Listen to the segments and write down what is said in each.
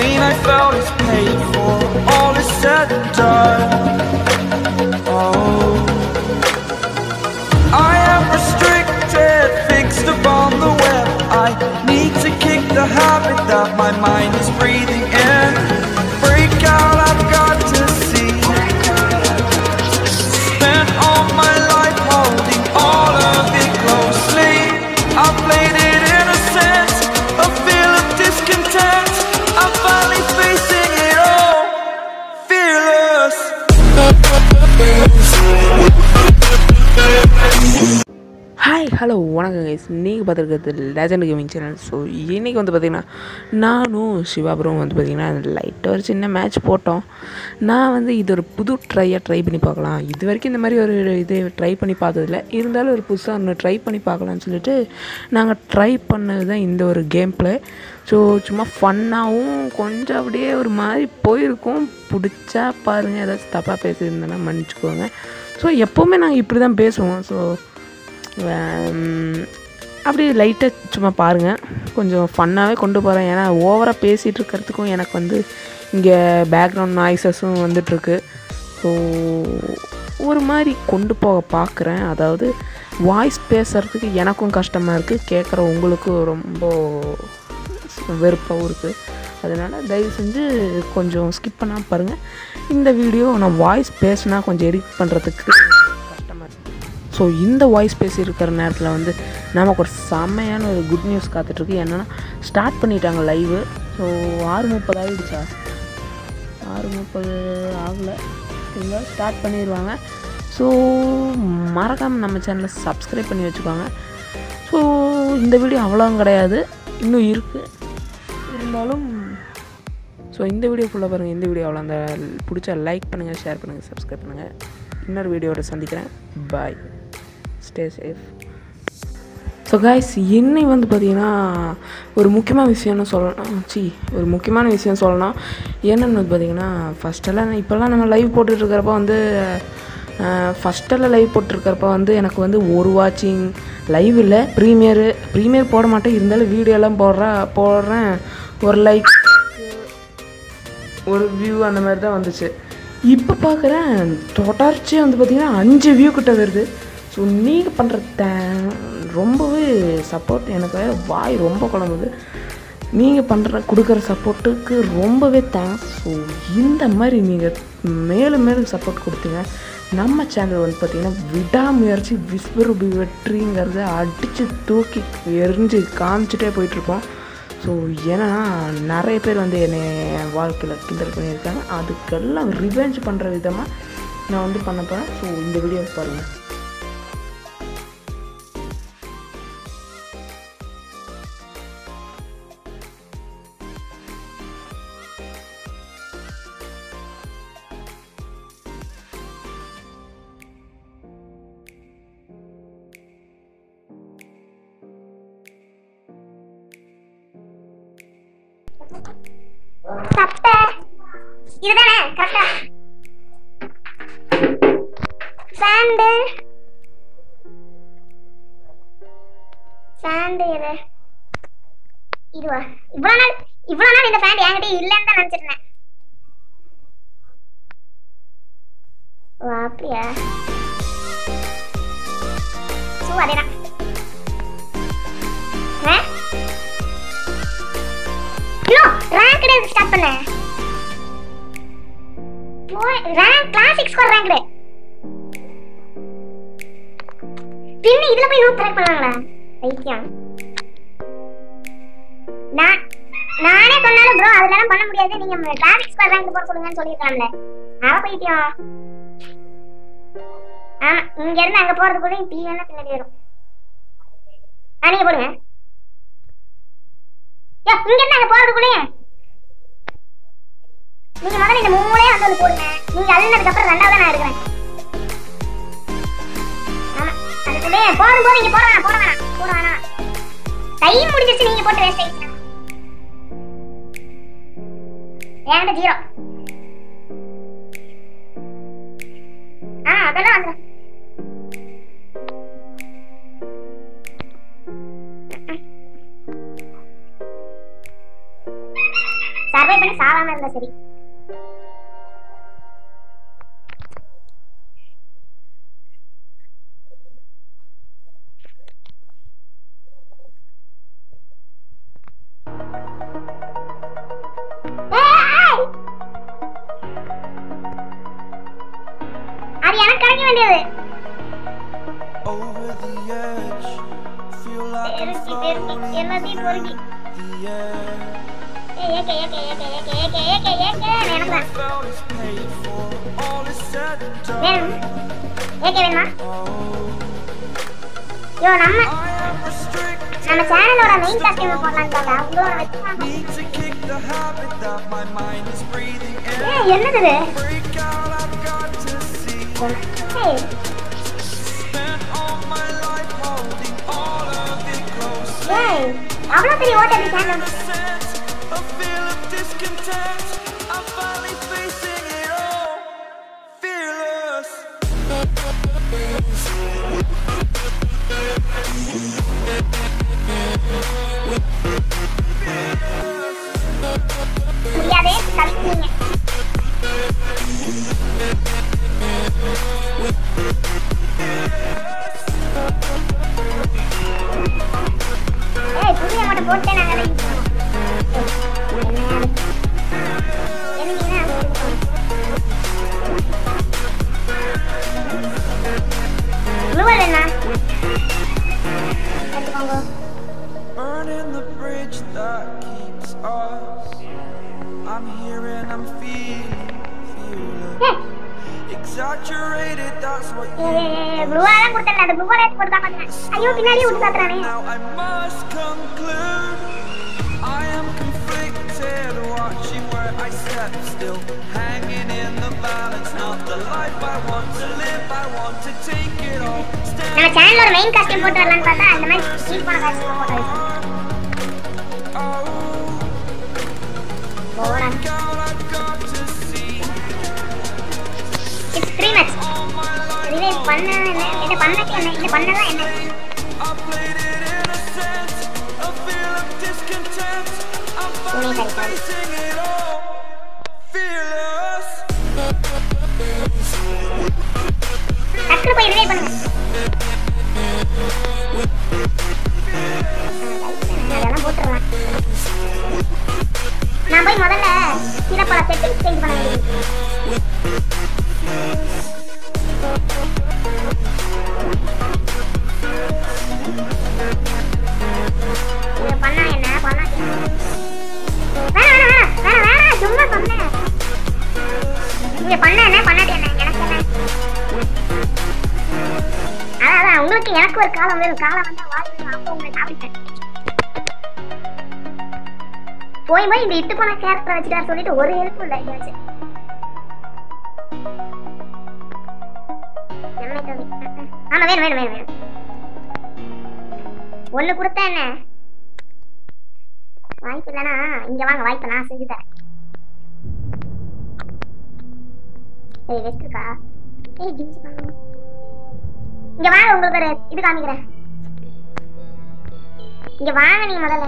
pain I felt is paid for. All is said and done. Oh. I am restricted, fixed upon the web. I need to kick the habit that my mind is breathing in. Break out, I've got to see. Spent all my life holding all of it closely. I played it innocent, a feel of discontent. I'm finally facing it all, fearless. Hi hello வணக்கம் guys நீங்கள் பார்த்துருக்கிறது legend gaming channel so இன்றைக்கி வந்து பார்த்திங்கன்னா நானும் சிவாபுரம் வந்து பார்த்திங்கன்னா லைட்டாக ஒரு சின்ன மேட்ச் போட்டோம் நான் வந்து இது ஒரு புது ட்ரையாக ட்ரை பண்ணி பார்க்கலாம் இது வரைக்கும் இந்த மாதிரி ஒரு இது ட்ரை பண்ணி பார்த்ததில்ல இருந்தாலும் ஒரு புதுசாக ஒன்று ட்ரை பண்ணி பார்க்கலான்னு சொல்லிட்டு நாங்கள் ட்ரை பண்ணது தான் இந்த ஒரு கேம் ப்ளே ஸோ சும்மா ஃபன்னாகவும் கொஞ்சம் அப்படியே ஒரு மாதிரி போயிருக்கும் பிடிச்சா பாருங்கள் ஏதாச்சும் தப்பாக பேசியிருந்தேன்னா மன்னிச்சுக்கோங்க ஸோ எப்போவுமே நாங்கள் இப்படி தான் பேசுவோம் ஸோ அப்படியே லைட்டாக சும்மா பாருங்கள் கொஞ்சம் ஃபன்னாகவே கொண்டு போகிறேன் ஏன்னா ஓவராக பேசிகிட்டு இருக்கிறதுக்கும் எனக்கு வந்து இங்கே பேக்ரவுண்ட் நாய்ஸஸும் வந்துட்டுருக்கு ஸோ ஒரு மாதிரி கொண்டு போக பார்க்குறேன் அதாவது வாய்ஸ் பேசுகிறதுக்கு எனக்கும் கஷ்டமாக இருக்குது கேட்குற உங்களுக்கும் ரொம்ப வெறுப்பாகவும் இருக்குது அதனால் தயவு செஞ்சு கொஞ்சம் ஸ்கிப் பண்ணாமல் பாருங்கள் இந்த வீடியோ நான் வாய்ஸ் பேசினா கொஞ்சம் எடிட் பண்ணுறதுக்கு கஷ்டமாக இருக்குது ஸோ இந்த வாய்ஸ் பேசியிருக்கிற நேரத்தில் வந்து நமக்கு ஒரு செம்மையான ஒரு குட் நியூஸ் காத்துட்ருக்கு என்னென்னா ஸ்டார்ட் பண்ணிட்டாங்க லைவு ஸோ ஆறு முப்பது ஆகிடுச்சா ஆறு முப்பது ஆகலை இருந்தால் ஸ்டார்ட் பண்ணிடுவாங்க ஸோ மறக்காமல் நம்ம சேனலை சப்ஸ்கிரைப் பண்ணி வச்சுக்கோங்க ஸோ இந்த வீடியோ அவ்வளோவும் கிடையாது இன்னும் இருக்குது இருந்தாலும் ஸோ இந்த வீடியோ ஃபுல்லாக பாருங்கள் இந்த வீடியோ அவ்வளோ அந்த பிடிச்சா லைக் பண்ணுங்கள் ஷேர் பண்ணுங்கள் சப்ஸ்கிரைப் பண்ணுங்கள் இன்னொரு வீடியோட சந்திக்கிறேன் bye stay safe so guys இன்னைக்கு வந்து பார்த்தீங்கன்னா ஒரு முக்கியமான விஷயம்னு சொல்லணும் சி ஒரு முக்கியமான விஷயம் சொல்லணும் என்னென்னு வந்து பார்த்தீங்கன்னா ஃபஸ்ட்டெல்லாம் இப்போல்லாம் நம்ம லைவ் போட்டுட்ருக்கிறப்ப வந்து ஃபஸ்ட்டெல்லாம் லைவ் போட்டிருக்கிறப்ப வந்து எனக்கு வந்து ஒரு வாட்சிங் லைவ் இல்லை ப்ரீமியரு ப்ரீமியர் போட மாட்டேன் இருந்தாலும் வீடியோலாம் போடுறா போடுறேன் ஒரு லைக் ஒரு வியூ அந்த மாதிரி தான் வந்துச்சு இப்போ பார்க்குறேன் தொடர்ச்சியாக வந்து பார்த்திங்கன்னா அஞ்சு வியூ கிட்ட வருது ஸோ நீங்கள் பண்ணுற தே ரொம்பவே சப்போர்ட் எனக்கு வேறு வாய் ரொம்ப குழம்புது நீங்கள் பண்ணுற கொடுக்குற சப்போர்ட்டுக்கு ரொம்பவே தேங்க்ஸ் ஸோ இந்த மாதிரி நீங்கள் மேலும் மேலும் சப்போர்ட் கொடுத்தீங்க நம்ம சேனல் வந்து பார்த்திங்கன்னா விடாமுயற்சி விஸ்வரூபி வெற்றிங்கிறத அடித்து தூக்கி எரிஞ்சு காமிச்சிட்டே போயிட்டுருப்போம் ஸோ ஏன்னா நிறைய பேர் வந்து என்னை என் வாழ்க்கையில் கிண்டல் பண்ணியிருக்காங்க அதுக்கெல்லாம் ரிவெஞ்ச் பண்ணுற விதமாக நான் வந்து பண்ண போகிறேன் ஸோ இந்த வீடியோ பாருங்கள் சட்டை இதுதானே கரெக்டா சாண்டு சாண்டு எது இதுவா இவ்வளவு நாள் இவ்வளவு நாள் இந்த பேண்ட் என்கிட்ட இல்லைன்னு தான் நினைச்சிருந்தேன் ஓ அப்படியா ஷூ அதேதான் ஆ இன்னும் ரேங்க் டே ஸ்டார்ட் பண்ண போய் rank classic score rank day பின்ன இதுல போய் நோட் ட்ராக் பண்ணாங்களா வைத்தியம் நான் நானே சொன்னாலும் ப்ரோ அதெல்லாம் பண்ண முடியாது நீங்க கிளாசிக் ஸ்கோர் ரேங்க் போட சொல்லுங்கன்னு சொல்லிருக்கலாம்ல அவ பைத்தியம் ஆமா இங்க இருந்து அங்க போறதுக்குள்ள டீ வேணா பின்னாடி வரும் ஆ, நீங்க போடுங்க யோ, இங்க இருந்து அங்க போறதுக்குள்ளே நீங்க முதல்ல இந்த மூளையே வந்து வந்து போடுங்க நீங்க அழுனதுக்கு அப்புறம் ரெண்டாவது நான் எடுக்கிறேன் ஆமா அதுக்குள்ளே போதும் போதும் இங்க போட வேணாம் போட வேணாம் போட வேணாம் டைம் முடிஞ்சிருச்சு நீங்க போட்டு வேஸ்ட் ஆயிடுச்சு என்கிட்ட ஜீரோ ஆ அதெல்லாம் வந்துடும் சர்வை பண்ணி சாவாம இருந்தா சரி ஏய்! அது எனக்கு கிடைக்க வேண்டியது Over the edge, feel like I'm பெருக்கி பெருக்கி floating எல்லாத்தையும் பொறுக்கி the air. ஏய், ஏக்க ஏக்க ஏக்க ஏக்க ஏக்க ஏக்க ஏக்க எனக்கு தான் Felt is paid for, all is said and வேணும் done. ஏக்க வேணுமா Oh, யோ நம்ம I am restricted. நம்ம சேனலோட மெயின் காஸ்டியூம் போடலான்னு பார்த்தா உங்களோட வச்சுக்கலாம் Need to kick the habit that my mind is breathing in. ஏய் என்னது இது Break out, I've got to see. ஏய் Spent all my life holding all of it close. ஏய் அவ்வளோ பெரிய ஓட்ட எப்படி channel sense, a feel of discontent. I'm finally facing it all. Fearless. முடியாதே தவிர்த்தீங்க ஏய் புதிய மட்டும் போட்டே நாங்க அதை யூஸ் பண்ணுவோம் என்னையா ப்ளூவல் என்ன எடுத்துக்கோங்க Burning the bridge that keeps us. I'm here and I'm feeling, feeling ஏய் exaggerated. That's what you ப்ளூவாலாம் கொடுத்தல அது ப்ளூவால போட்டு தான் பார்த்தேன் ஐயோ பின்னாடி விட்டு சாத்துறானே Now I must conclude I am conflicted, watching where I step still, hanging in the balance. Not the life I want to live, I want to take it all. நம்ம Stand சேனல்ல ஒரு மெயின் காஸ்டியூம் போட்டு வரலாம்னு பார்த்தா இந்த மாதிரி seat போன costume போட்டு வரலாம் oh, போடா God, I've got to see it's three much all my life. Revive பண்ண என்ன இதை பண்ணக்கு என்ன இது பண்ணலாம் என்ன I played it innocent, a feel of discontent. I'm finally Sorry, sorry. facing it all. Fearless. டக்குனு போய் ரிவைவ் பண்ணுங்க அதெல்லாம் போட்டுடலாம் நான் போய் முதல்ல சில பல செட்டிங்ஸ் சேஞ்ச் பண்ண வேண்டியது இதை பண்ணா என்ன பண்ணா என்ன? வேணாம் வேணாம் வேணாம் வேணாம் வேணாம் சும்மா சொன்னேன் இங்க பண்ண என்ன பண்ணாட்டி என்ன எனக்கு என்ன அதான் அதான் உங்களுக்கு எனக்கு ஒரு காலம் வேணும் காலம் வந்தா வாய் வேணும் அப்போ உங்களை சாப்பிட்டேன் போய் போய் இந்த இட்டு போன கேரக்டர் வச்சுட்டாரு சொல்லிட்டு ஒரு ஹெல்ப் இல்லை இங்க வச்சு எம்ஐ தம்பி. ஆமா வேணும் வேணும் வேணும் வேணும் ஒண்ணு கொடுத்தா என்ன வாய்ப்பு இல்லைன்னா இங்க வாங்க வாய்ப்பு நான் செஞ்சு தரேன் ஏய் வெஸ்ட்ருக்கா ஏய் ஜிஞ்சி வாங்க இங்க வாங்க உங்களுக்கு ஒரு இது காமிக்கிறேன் இங்க வாங்க நீங்க முதல்ல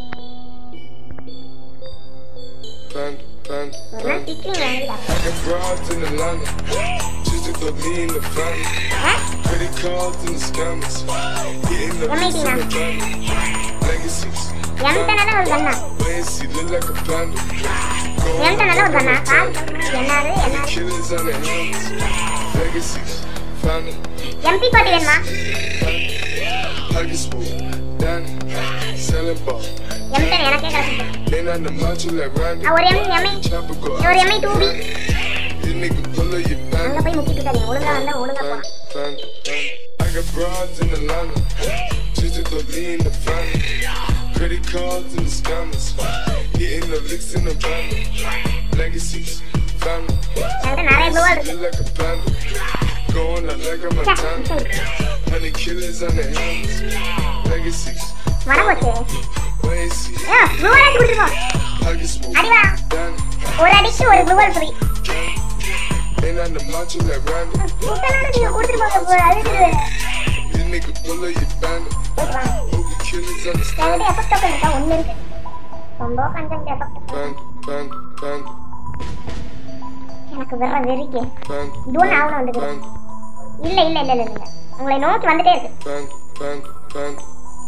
Panda, panda, ஒரு நாள் panda. திட்டுவீங்க என்கிட்ட. I got broads in Atlanta. Just to throw me in the family. Ah? Credit cards and the scammers. Getting the What lease making in the family. Legacies. என்கிட்ட நல்ல ஒரு கண்ணா Wait and see, look like a panda. Going என்கிட்ட நல்ல ஒரு கண்ணா கால் என்னது The என்னது killers on the hands. Legacies. Family. எம்பி பாட்டி வேணுமா Pockets full. Danny. Selling ball. Emtan எனக்கே கிடைச்சிருக்கு Then on the macho like Randy. ஒரு எம் எம்ஐ Chopper go ஒரு MI two B This nigga pull up your அங்க band. போய் முக்கிட்டு இருக்காங்க ஒழுங்கா வந்தா ஒழுங்கா போலாம் Panda, panda. I got broads in Atlanta. Just to throw me in the family. Credit cards and the scammers. Getting the licks in the family. Legacies. Family. என்கிட்ட நிறைய ப்ளூவல் இருக்கு Feel like a panda. Going out like I'm a ச்சே, tan. சரி. Honey killers on the hands. Legacies. வர போச்சு Wait and see. ஏ ப்ளூவல் எடுத்து கொடுத்துருக்கோம் Pockets full. அடி வா Danny. ஒரு அடிக்கு ஒரு blue whale free Ain't on the macho like Randy. சுத்தமான நீங்க கொடுத்துட்டு போங்க bro. அழுதுரு This nigga pull up your bandit. போயிட்டு வாங்க Hope the killers என்கிட்ட understand. எஃபெக்ட் டோக்கன் இருக்கா ஒண்ணு இருக்கு ரொம்ப content effect Panda, panda. panda, எனக்கு வர வெறிக்கு panda, இது ஒன்று ஆகணும் வந்துக்குது panda, இல்ல இல்ல இல்ல இல்ல இல்ல உங்களை நோக்கி வந்துட்டே இருக்கு panda, panda, panda,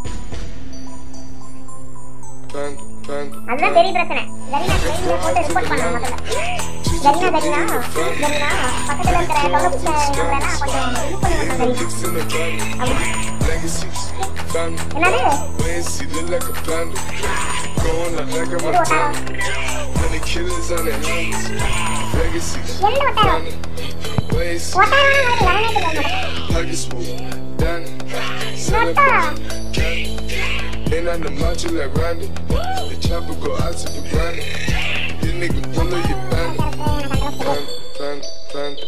panda, panda. அதுதான் பெரிய பிரச்சனை கரீனா ட்ரெயினில் போட்டு ரிப்போர்ட் பண்ணலாம் முதல்ல கரீனா கரீனா கரீனா பக்கத்துல இருக்கிற தொலைபேசி நம்பரெல்லாம் கொஞ்சம் இது பண்ணி வரணும் Kareena Six in the panda, legacies, panda. என்னது Lazy, look like a panda. Going out like I'm a panda. Honey killers on their hands. Legacies, எந்த ஒட்டாரம் panda. Ways, ஒட்டாரம் வரவே தெரியாது pockets full, Danny. Selling candy. Ain't on the macho like Randy. The chopper go out to the granny. This nigga pull up your bandit. Panda, panda, panda.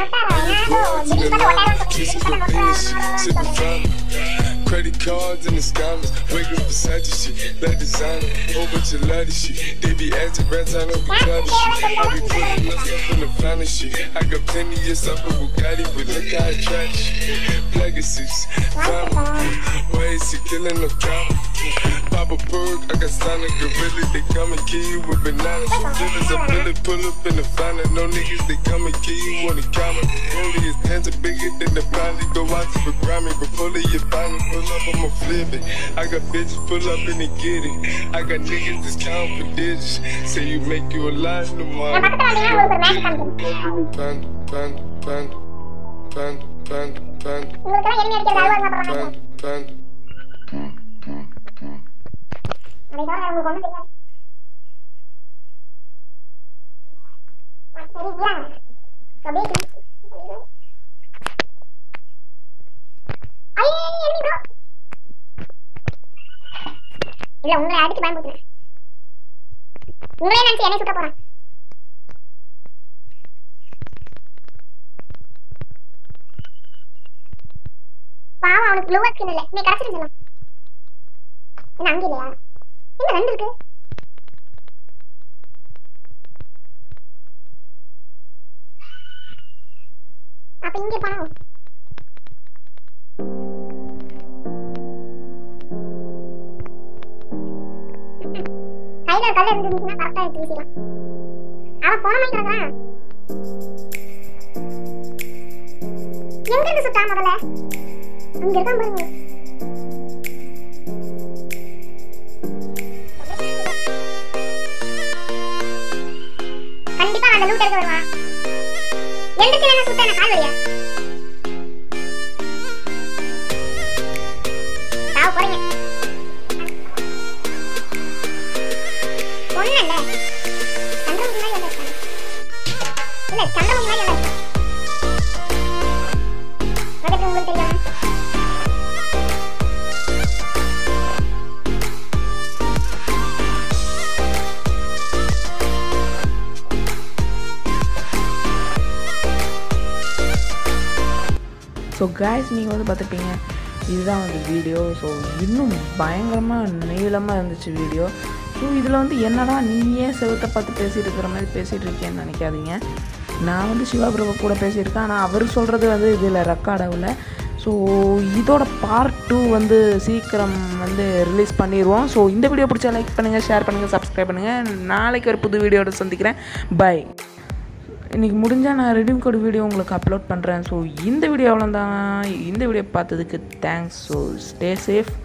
Kisses the beans, sipping fountain. Credit cards and the scammers, wake up Versace shit, like designer, whole bunch of lottie shit. They be acting rats on up with cloudy shit. I be putting myself in the finest shit. I got plenty of stuff with Bugatti, but look how I try shit. Legacies, family, ways to killing the drama. Pop a perk, I got Sonic Gorilla, they come and kill you with bananas. Feelings a bullet, pull up in the final. No niggas, they come and kill you on the camera. Only his hands are bigger than the blindly. Go out to the Grammy, but pull it, you find it, pull up, I'ma flip it. I got bitches, pull up and they get it. I got niggas that's count for digits. Say you make you a lot in the N morning. பக்கத்துல வந்தீங்கன்னா உங்களுக்கு ஒரு magic காமிக்கிறேன் Panda, panda, panda, panda, panda, panda, panda. உங்களுக்கெல்லாம் enemy அடிக்கிறது அழுவா சாப்பிட மாட்டேன் அதை தவிர உங்களுக்கு ஒன்றும் தெரியாது சரியா அப்படியே கிளி- ஐயே, enemy bro. இல்ல உங்களை அடிச்சு பயன்படுத்துறேன் உங்களே நினைச்சு என்னை சுட்ட போறேன் பாவம் அவனுக்கு ப்ளூவா ஸ்கின் இல்ல நீ கிடைச்சிட்டு சொல்லலாம் என்ன அங்க இல்லையா என்ன ரெண்டு இருக்கு அப்ப இங்க பணம் கையில ஒரு கல் இருந்துச்சுன்னா கரெக்டா எடுத்து வீசிடலாம் அவன் போன மாதிரி கிடக்குறான் எங்க இருந்து சுட்டான் முதல்ல அங்க இருக்கான் பாருங்க கண்டிப்பா அந்த லூட் எடுக்க வருவான் எந்துக்கு என்ன சுத்த என்ன கால் வழியா சாவு போறீங்க பொண்ணல்ல சந்திரமுகி மாதிரி வந்து இருக்காங்க இல்ல சந்திரமுகி மாதிரி வந்து இருக்காங்க பக்கத்துல உங்களுக்கு தெரியும் ஸோ guys நீங்கள் வந்து பார்த்துருப்பீங்க இதுதான் வந்து வீடியோ ஸோ இன்னும் பயங்கரமாக நீளமாக இருந்துச்சு வீடியோ ஸோ இதில் வந்து என்னடா நீ ஏன் செவத்தை பார்த்து பேசிட்டு இருக்கிற மாதிரி பேசிகிட்டு இருக்கேன்னு நினைக்காதீங்க நான் வந்து சிவாபிரபு கூட பேசியிருக்கேன் ஆனால் அவர் சொல்கிறது வந்து இதில் ரெக்கார்ட் ஆகல ஸோ இதோட பார்ட் டூ வந்து சீக்கிரம் வந்து ரிலீஸ் பண்ணிடுவோம் ஸோ இந்த வீடியோ பிடிச்சா லைக் பண்ணுங்கள் ஷேர் பண்ணுங்கள் சப்ஸ்கிரைப் பண்ணுங்கள் நாளைக்கு ஒரு புது வீடியோட சந்திக்கிறேன் பை இன்றைக்கி முடிஞ்சால் நான் ரெடியூம் கோட் வீடியோ உங்களுக்கு அப்லோட் பண்ணுறேன் ஸோ இந்த வீடியோ அவ்வளோதான் இந்த வீடியோ பார்த்ததுக்கு தேங்க்ஸ் ஸோ ஸ்டே சேஃப்